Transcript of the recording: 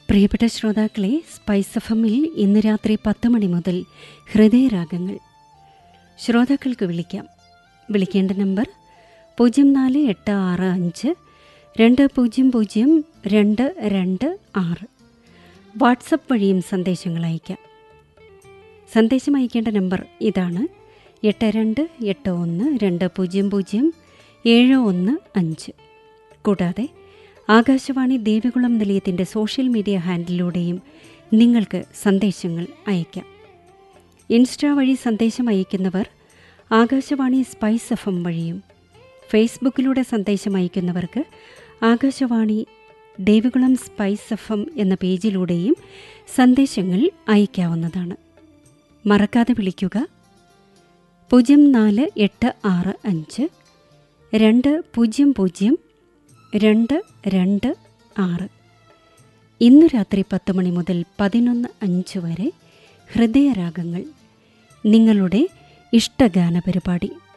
പ്രിയപ്പെട്ട ശ്രോതാക്കളെ spice F എമ്മിൽ ഇന്ന് രാത്രി പത്ത് മണി മുതൽ ഹൃദയരാഗങ്ങൾ ശ്രോതാക്കൾക്ക് വിളിക്കാം വിളിക്കേണ്ട നമ്പർ പൂജ്യം നാല് എട്ട് ആറ് അഞ്ച് രണ്ട് പൂജ്യം പൂജ്യം രണ്ട് രണ്ട് ആറ് വാട്സപ്പ് വഴിയും സന്ദേശങ്ങൾ അയക്കാം സന്ദേശം അയക്കേണ്ട നമ്പർ ഇതാണ് എട്ട് രണ്ട് എട്ട് ഒന്ന് രണ്ട് പൂജ്യം പൂജ്യം ഏഴ് ഒന്ന് അഞ്ച് കൂടാതെ ആകാശവാണി ദേവികുളം നിലയത്തിൻ്റെ സോഷ്യൽ മീഡിയ ഹാൻഡിലൂടെയും നിങ്ങൾക്ക് സന്ദേശങ്ങൾ അയക്കാം ഇൻസ്റ്റാ വഴി സന്ദേശം അയക്കുന്നവർ ആകാശവാണി സ്പൈസ് എഫ് എം വഴിയും ഫേസ്ബുക്കിലൂടെ സന്ദേശം അയക്കുന്നവർക്ക് Akashvani Devikulam spice F M എന്ന പേജിലൂടെയും സന്ദേശങ്ങൾ അയക്കാവുന്നതാണ് മറക്കാതെ വിളിക്കുക പൂജ്യം നാല് എട്ട് ആറ് അഞ്ച് രണ്ട് പൂജ്യം പൂജ്യം രണ്ട് രണ്ട് ആറ് ഇന്നു രാത്രി പത്ത് മണി മുതൽ പതിനൊന്ന് അഞ്ച് വരെ ഹൃദയരാഗങ്ങൾ നിങ്ങളുടെ ഇഷ്ടഗാന പരിപാടി